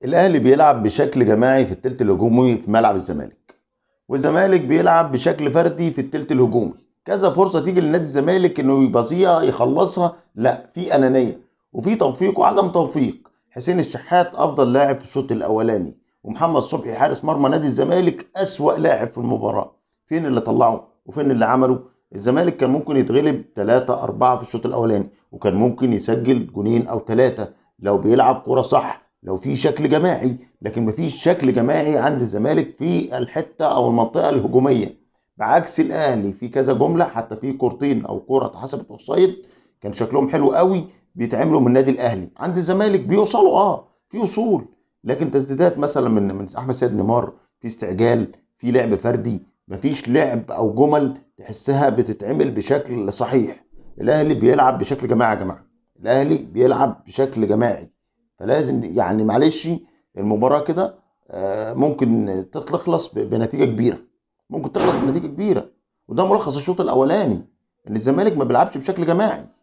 الاهلي بيلعب بشكل جماعي في التلت الهجومي في ملعب الزمالك والزمالك بيلعب بشكل فردي في التلت الهجومي كذا فرصه تيجي لنادي الزمالك انه يبازيها يخلصها لا في انانيه وفي توفيق وعدم توفيق حسين الشحات افضل لاعب في الشوط الاولاني ومحمد صبحي حارس مرمى نادي الزمالك اسوا لاعب في المباراه فين اللي طلعه وفين اللي عمله الزمالك كان ممكن يتغلب 3 4 في الشوط الاولاني وكان ممكن يسجل جونين او ثلاثه لو بيلعب كرة صح لو في شكل جماعي لكن مفيش شكل جماعي عند الزمالك في الحته او المنطقه الهجوميه بعكس الاهلي في كذا جمله حتى في كورتين او كوره اتحسبت اوفسايد كان شكلهم حلو قوي بيتعملوا من النادي الاهلي عند الزمالك بيوصلوا اه في وصول لكن تسديدات مثلا من من احمد سيد نيمار في استعجال في لعب فردي مفيش لعب او جمل تحسها بتتعمل بشكل صحيح الاهلي بيلعب بشكل جماعي يا جماعه الاهلي بيلعب بشكل جماعي فلازم يعني معلش المباراه كده آه، ممكن تخلص ب- بنتيجه كبيره ممكن تخلص بنتيجه كبيره وده ملخص الشوط الاولاني ان الزمالك ما بيلعبش بشكل جماعي